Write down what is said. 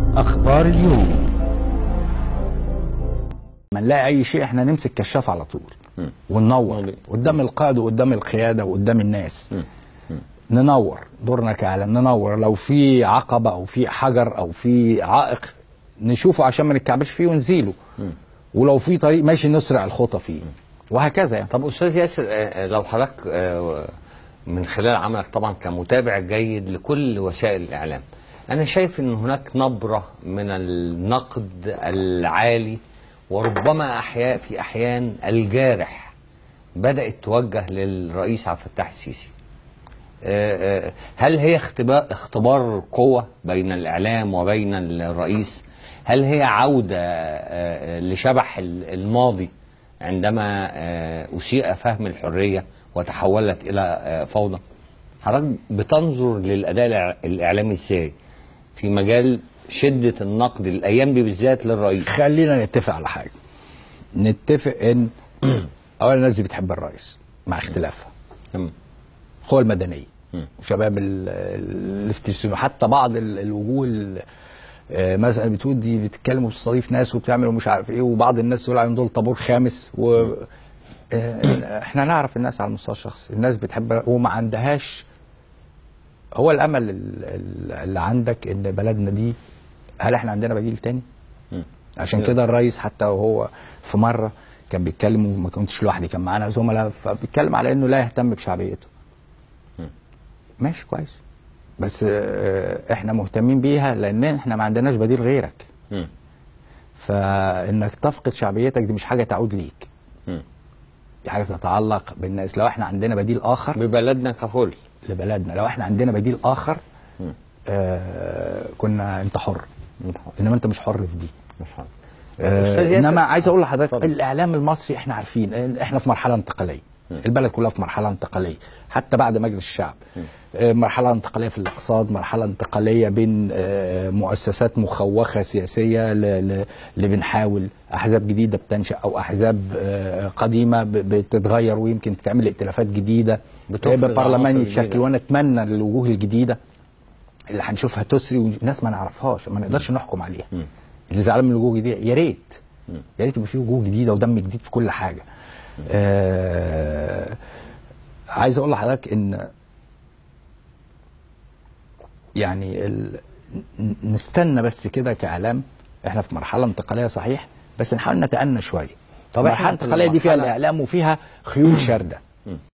أخبار اليوم ما نلاقي أي شيء احنا نمسك كشاف على طول مم. وننور مم. قدام القائد وقدام القيادة وقدام الناس مم. مم. ننور دورنا كاعلام ننور لو في عقبة أو في حجر أو في عائق نشوفه عشان ما نتكعبش فيه ونزيله مم. ولو في طريق ماشي نسرع الخطى فيه وهكذا يعني طب استاذ ياسر آه، آه، لو حضرتك آه، من خلال عملك طبعا كمتابع جيد لكل وسائل الاعلام انا شايف ان هناك نبره من النقد العالي وربما احياء في احيان الجارح بدات توجه للرئيس عبد الفتاح السيسي آه، آه، هل هي اختبار اختبار قوه بين الاعلام وبين الرئيس هل هي عوده آه، آه، لشبح ال- الماضي عندما آه، أسيء فهم الحرية وتحولت إلى آه، فوضى حضرتك بتنظر للأداء الإع- الإعلامي إزاي في مجال شدة النقد الأيام دي بالذات للرئيس خلينا نتفق على حاجة نتفق ان اولا الناس دي بتحب الرئيس مع اختلافها مم. القوى المدنيه مم. وشباب ال- ال- الافتسام حتى بعض ال- الوجوه ال- آه، مثلا بتقول دي بتتكلم وبتستضيف ناس وبتعمل ومش عارف ايه وبعض الناس تقول عليهم دول طابور خامس و آه، احنا نعرف الناس على المستوى الشخصي الناس بتحب وما عندهاش هو الامل ال- ال- اللي عندك ان بلدنا دي هل احنا عندنا بديل تاني؟ مم. عشان كده الرئيس حتى وهو في مره كان بيتكلم وما كنتش لوحدي كان معانا زملاء فبيتكلم على انه لا يهتم بشعبيته مم. ماشي كويس بس آه، احنا مهتمين بيها لان احنا ما عندناش بديل غيرك مم. فانك تفقد شعبيتك دي مش حاجه تعود ليك مم. دي حاجه تتعلق بالناس لو احنا عندنا بديل اخر ببلدنا ككل لبلدنا لو احنا عندنا بديل اخر مم. آه كنا انت حر مم. انما انت مش حر في دي مش عارف. آه، أستاذ ياسر- انما عايز اقول لحضرتك اتفضل. الاعلام المصري احنا عارفين إن احنا في مرحله انتقاليه م. البلد كلها في مرحله انتقاليه حتى بعد مجلس الشعب م. آه، مرحله انتقاليه في الاقتصاد مرحله انتقاليه بين آه، مؤسسات مخوخه سياسيه ل- ل- اللي بنحاول احزاب جديده بتنشا او احزاب آه، قديمه ب- بتتغير ويمكن تعمل ائتلافات جديده بتفرض يبقى برلمان عناصر يتشكل جديدة. وانا اتمنى الوجوه الجديده اللي هنشوفها تسري وناس ما نعرفهاش ما نقدرش نحكم عليها مم. اللي زعلان من الوجوه الجديده يا ريت مم. يا ريت يبقى في وجوه جديده ودم جديد في كل حاجه. آه عايز اقول لحضرتك ان يعني ال... ن- نستنى بس كده كاعلام احنا في مرحله انتقاليه صحيح بس نحاول نتأنى شويه. طب طب إحنا المرحله في الانتقاليه دي فيها المرحلة- الاعلام وفيها خيول شارده. مم.